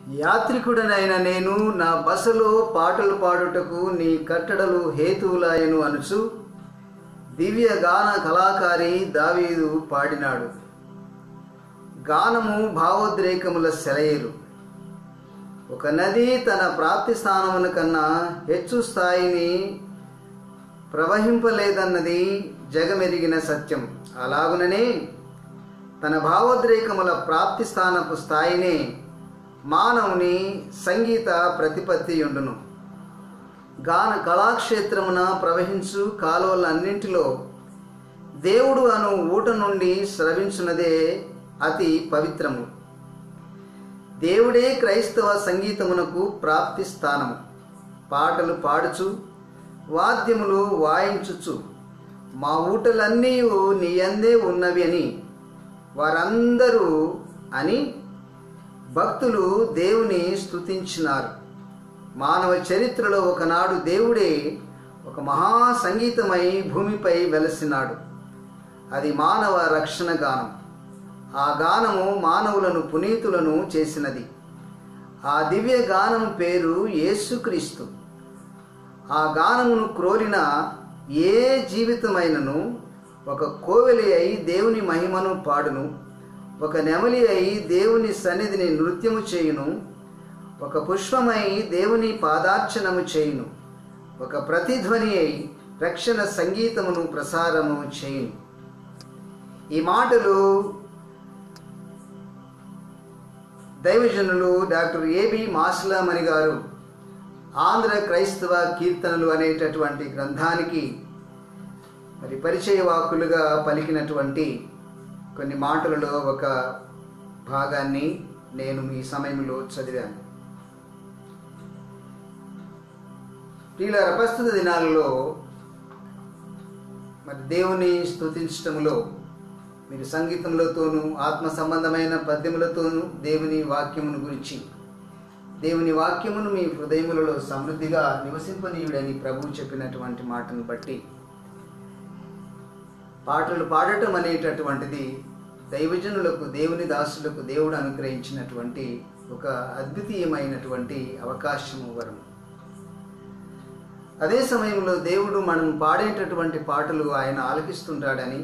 యాత్రికుడనైన నేను నా బసలో పాటలు పాడుటకు నీ కట్టడలు హేతువులాయను అనుచు దివ్య గాన కళాకారి దావీదు పాడినాడు గానము భావోద్రేకముల సెలయేరు ఒక నది తన ప్రాప్తి స్థానమున కన్నా హెచ్చు స్థాయిని ప్రవహింపలేదన్నది జగమెరిగిన సత్యం అలాగుననే తన భావోద్రేకముల ప్రాప్తి స్థానపు స్థాయినే మానవుని సంగీత ప్రతిపత్తి ఉండును గాన కళాక్షేత్రమున ప్రవహించు కాలువలన్నింటిలో దేవుడు అను ఊట నుండి స్రవించున్నదే అతి పవిత్రము దేవుడే క్రైస్తవ సంగీతమునకు ప్రాప్తి స్థానము పాటలు పాడుచు వాద్యములు వాయించుచు మా ఊటలన్నీ నీ అందే ఉన్నవి అని వారందరూ అని భక్తులు దేవుని స్తుతించినారు మానవ చరిత్రలో ఒకనాడు దేవుడే ఒక మహా సంగీతమై భూమిపై వెలసినాడు అది మానవ రక్షణ గానం ఆ గానము మానవులను పునీతులను చేసినది ఆ దివ్య గానం పేరు యేసుక్రీస్తు ఆ గానమును క్రోలిన ఏ జీవితమైనను ఒక కోవెలి అయి దేవుని మహిమను పాడును ఒక నెమలి అయి దేవుని సన్నిధిని నృత్యము చేయును ఒక పుష్పమై దేవుని పాదార్చనము చేయును ఒక ప్రతిధ్వని అయి రక్షణ సంగీతమును ప్రసారము చేయును ఈ మాటలు దైవజనులు డాక్టర్ ఏబి మాస్లామణి గారు ఆంధ్ర క్రైస్తవ కీర్తనలు అనేటటువంటి గ్రంథానికి మరి పరిచయ వాక్కులుగా పలికినటువంటి కొన్ని మాటలలో ఒక భాగాన్ని నేను ఈ సమయంలో చదివాను ప్రియుల ప్రస్తుత దినాలలో మరి దేవుని స్తుతించటంలో మీరు సంగీతములతోనూ ఆత్మ సంబంధమైన పద్యములతోనూ దేవుని వాక్యమును గురించి దేవుని వాక్యమును మీ హృదయములలో సమృద్ధిగా నివసింపనీయుడని ప్రభువు చెప్పినటువంటి మాటను బట్టి పాటలు పాడటం అనేటటువంటిది దైవజనులకు దేవుని దాసులకు దేవుడు అనుగ్రహించినటువంటి ఒక అద్వితీయమైనటువంటి అవకాశము వరం అదే సమయంలో దేవుడు మనం పాడేటటువంటి పాటలు ఆయన ఆలకిస్తుంటాడని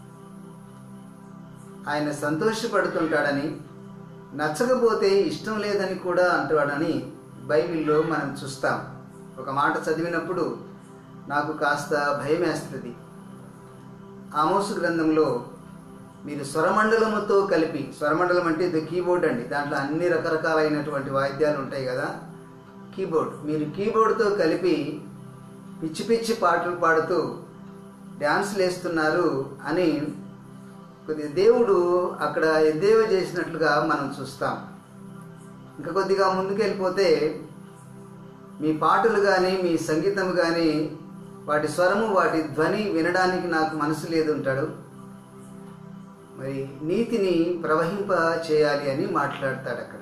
ఆయన సంతోషపడుతుంటాడని నచ్చకపోతే ఇష్టం లేదని కూడా అంటాడని బైబిల్లో మనం చూస్తాం ఒక మాట చదివినప్పుడు నాకు కాస్త భయం వేస్తుంది ఆమోసు గ్రంథంలో మీరు స్వరమండలముతో కలిపి స్వరమండలం అంటే ఇది కీబోర్డ్ అండి దాంట్లో అన్ని రకరకాలైనటువంటి వాయిద్యాలు ఉంటాయి కదా కీబోర్డ్ మీరు కీబోర్డ్తో కలిపి పిచ్చి పిచ్చి పాటలు పాడుతూ డ్యాన్స్లు వేస్తున్నారు అని కొద్దిగా దేవుడు అక్కడ ఎద్దేవ చేసినట్లుగా మనం చూస్తాం ఇంకా కొద్దిగా ముందుకు వెళ్ళిపోతే మీ పాటలు కానీ మీ సంగీతం కానీ వాటి స్వరము వాటి ధ్వని వినడానికి నాకు మనసు లేదు ఉంటాడు మరి నీతిని ప్రవహింప చేయాలి అని మాట్లాడతాడు అక్కడ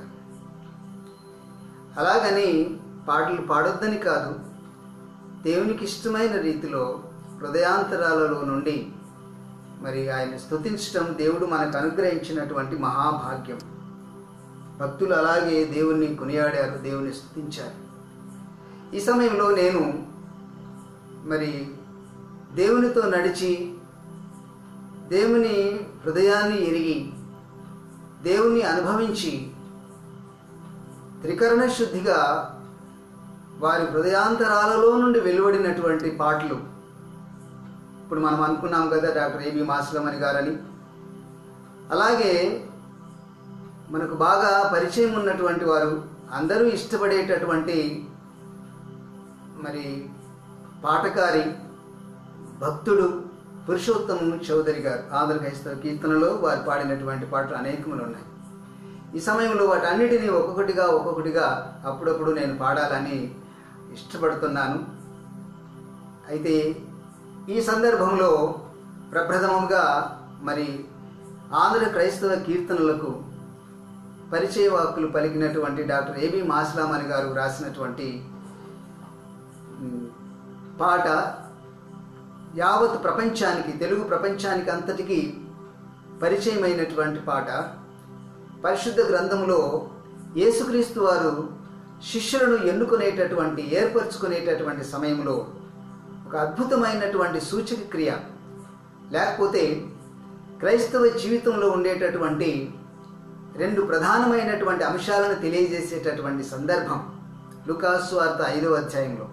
అలాగని పాటలు పాడొద్దని కాదు దేవునికి ఇష్టమైన రీతిలో హృదయాంతరాలలో నుండి మరి ఆయన స్తుతించడం దేవుడు మనకు అనుగ్రహించినటువంటి మహాభాగ్యం భక్తులు అలాగే దేవుణ్ణి కొనియాడారు దేవుని స్తుతించారు ఈ సమయంలో నేను మరి దేవునితో నడిచి దేవుని హృదయాన్ని ఎరిగి దేవుణ్ణి అనుభవించి త్రికరణ శుద్ధిగా వారి హృదయాంతరాలలో నుండి వెలువడినటువంటి పాటలు ఇప్పుడు మనం అనుకున్నాం కదా డాక్టర్ ఏబి మాస్లమణి గారని అలాగే మనకు బాగా పరిచయం ఉన్నటువంటి వారు అందరూ ఇష్టపడేటటువంటి మరి పాటకారి భక్తుడు పురుషోత్తము చౌదరి గారు ఆంధ్ర క్రైస్తవ కీర్తనలో వారు పాడినటువంటి పాటలు అనేకములు ఉన్నాయి ఈ సమయంలో వాటన్నిటినీ ఒక్కొక్కటిగా ఒక్కొక్కటిగా అప్పుడప్పుడు నేను పాడాలని ఇష్టపడుతున్నాను అయితే ఈ సందర్భంలో ప్రప్రథమంగా మరి ఆంధ్ర క్రైస్తవ కీర్తనలకు పరిచయ వాక్కులు పలికినటువంటి డాక్టర్ ఏబి మాస్లామణి గారు రాసినటువంటి పాట యావత్ ప్రపంచానికి తెలుగు ప్రపంచానికి అంతటికి పరిచయమైనటువంటి పాట పరిశుద్ధ గ్రంథంలో యేసుక్రీస్తు వారు శిష్యులను ఎన్నుకునేటటువంటి ఏర్పరచుకునేటటువంటి సమయంలో ఒక అద్భుతమైనటువంటి సూచక క్రియ లేకపోతే క్రైస్తవ జీవితంలో ఉండేటటువంటి రెండు ప్రధానమైనటువంటి అంశాలను తెలియజేసేటటువంటి సందర్భం లుకాసు వార్త ఐదవ అధ్యాయంలో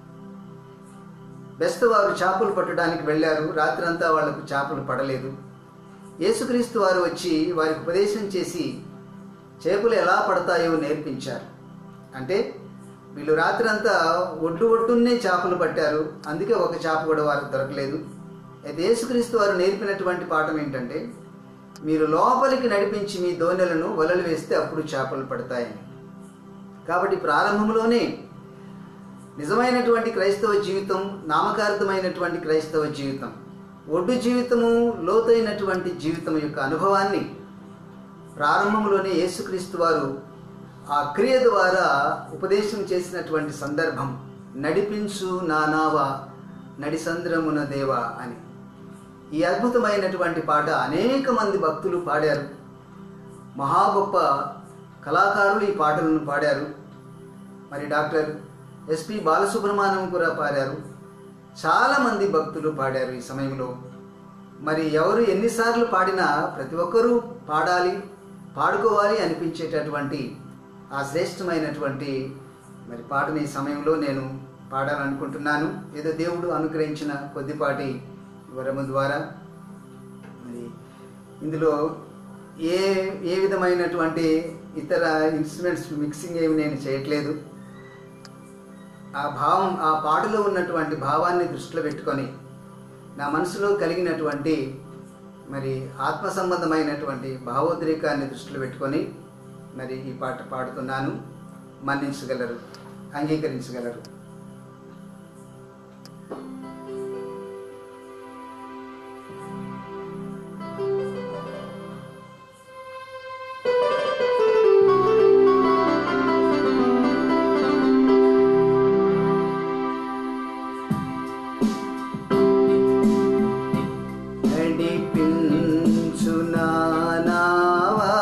బెస్త వారు చేపలు పట్టడానికి వెళ్ళారు రాత్రంతా వాళ్లకు చేపలు పడలేదు యేసుక్రీస్తు వారు వచ్చి వారికి ఉపదేశం చేసి చేపలు ఎలా పడతాయో నేర్పించారు అంటే వీళ్ళు రాత్రంతా ఒడ్డు ఒడ్డున్నే చేపలు పట్టారు అందుకే ఒక చేప కూడా వారికి దొరకలేదు అయితే యేసుక్రీస్తు వారు నేర్పినటువంటి పాఠం ఏంటంటే మీరు లోపలికి నడిపించి మీ దోణెలను వలలు వేస్తే అప్పుడు చేపలు పడతాయని కాబట్టి ప్రారంభంలోనే నిజమైనటువంటి క్రైస్తవ జీవితం నామకార్థమైనటువంటి క్రైస్తవ జీవితం ఒడ్డు జీవితము లోతైనటువంటి జీవితం యొక్క అనుభవాన్ని ప్రారంభంలోనే యేసుక్రీస్తు వారు ఆ క్రియ ద్వారా ఉపదేశం చేసినటువంటి సందర్భం నడిపించు నానావ నడిసంద్రమున దేవా అని ఈ అద్భుతమైనటువంటి పాట అనేక మంది భక్తులు పాడారు మహా గొప్ప కళాకారులు ఈ పాటలను పాడారు మరి డాక్టర్ ఎస్పి బాలసుబ్రహ్మణ్యం కూడా పాడారు చాలామంది భక్తులు పాడారు ఈ సమయంలో మరి ఎవరు ఎన్నిసార్లు పాడినా ప్రతి ఒక్కరూ పాడాలి పాడుకోవాలి అనిపించేటటువంటి ఆ శ్రేష్టమైనటువంటి మరి పాటని ఈ సమయంలో నేను పాడాలనుకుంటున్నాను ఏదో దేవుడు అనుగ్రహించిన కొద్దిపాటి వరము ద్వారా మరి ఇందులో ఏ ఏ విధమైనటువంటి ఇతర ఇన్స్ట్రుమెంట్స్ మిక్సింగ్ ఏమి నేను చేయట్లేదు ఆ భావం ఆ పాటలో ఉన్నటువంటి భావాన్ని దృష్టిలో పెట్టుకొని నా మనసులో కలిగినటువంటి మరి ఆత్మ సంబంధమైనటువంటి భావోద్రేకాన్ని దృష్టిలో పెట్టుకొని మరి ఈ పాట పాడుతున్నాను మన్నించగలరు అంగీకరించగలరు నడిపించు నానావా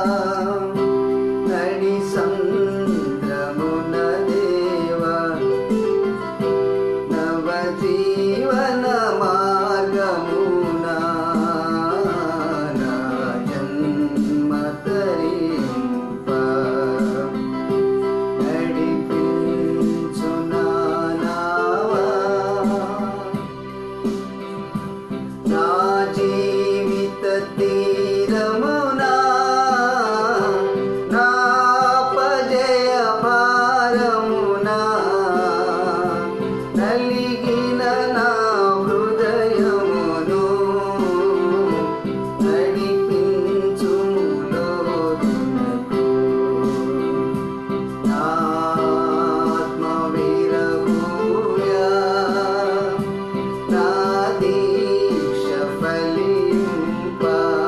నడి సంద్రమున దేవా నవ జీవన మార్గమున నా జన్మ తరింప నడిపించు నానావా నా జీవిత తీరమునా నా పజయ భారమునా నలిగిన నా హృదయమును నడిపించులోతునకు ఆత్మ వీరభూయా నా దీక్ష ఫలింప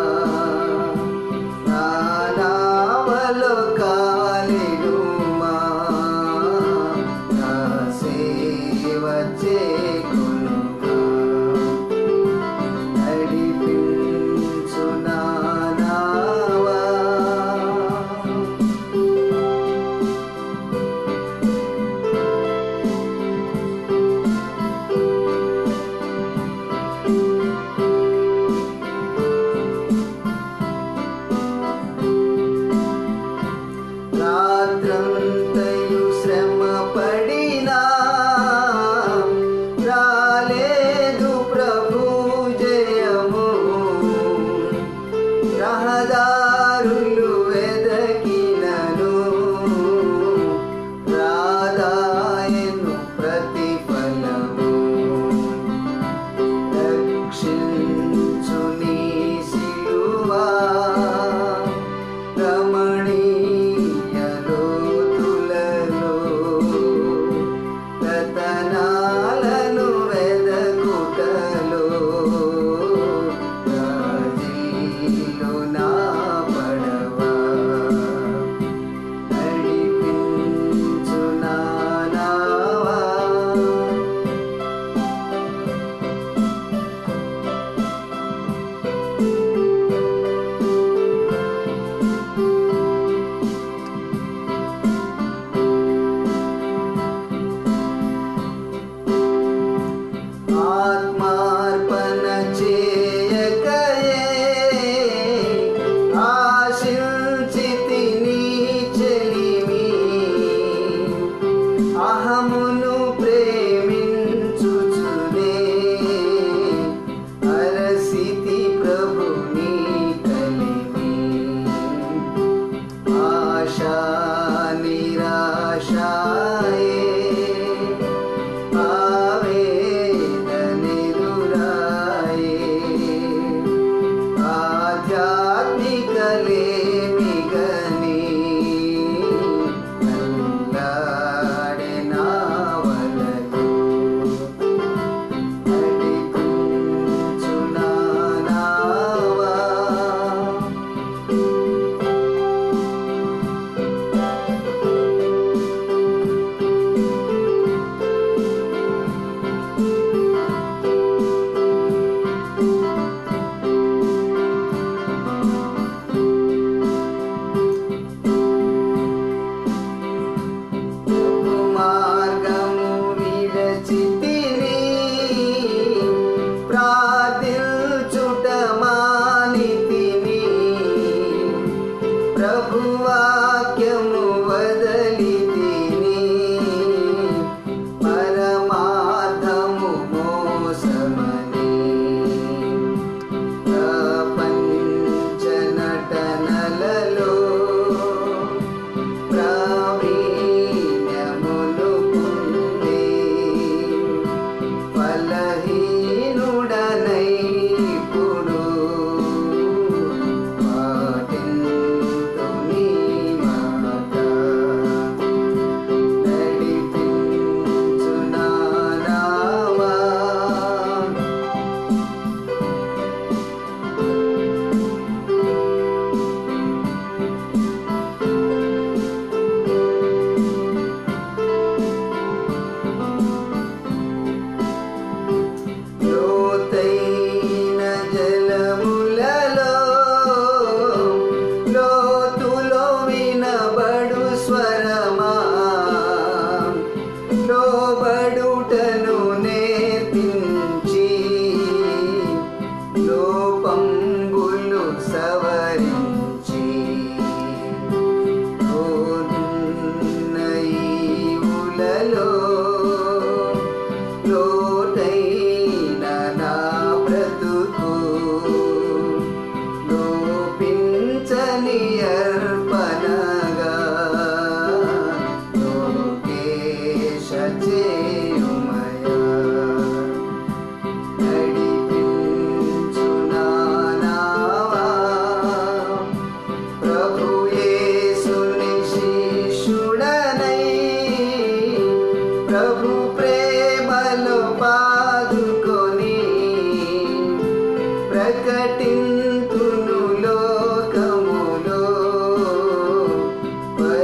నా నావలో కాలిడుమా నా సేవ చేకునుగా నడిపించు నా నావా రాత్రంతయు శ్రమ పడినా రాలేదు ప్రభు జయము రహదారులు వెదకినను రాదాయను ప్రతిఫలము రక్షించు నీ సిలువా రమణీయ లోతులలో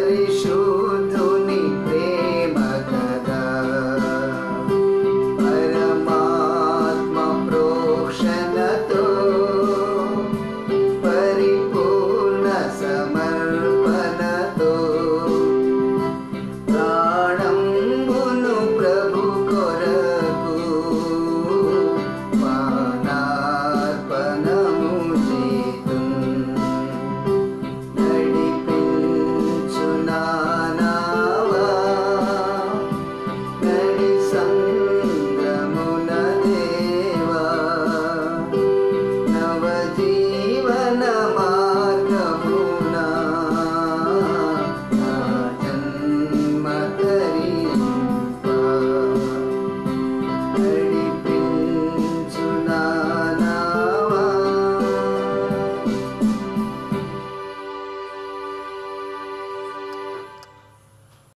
యేసు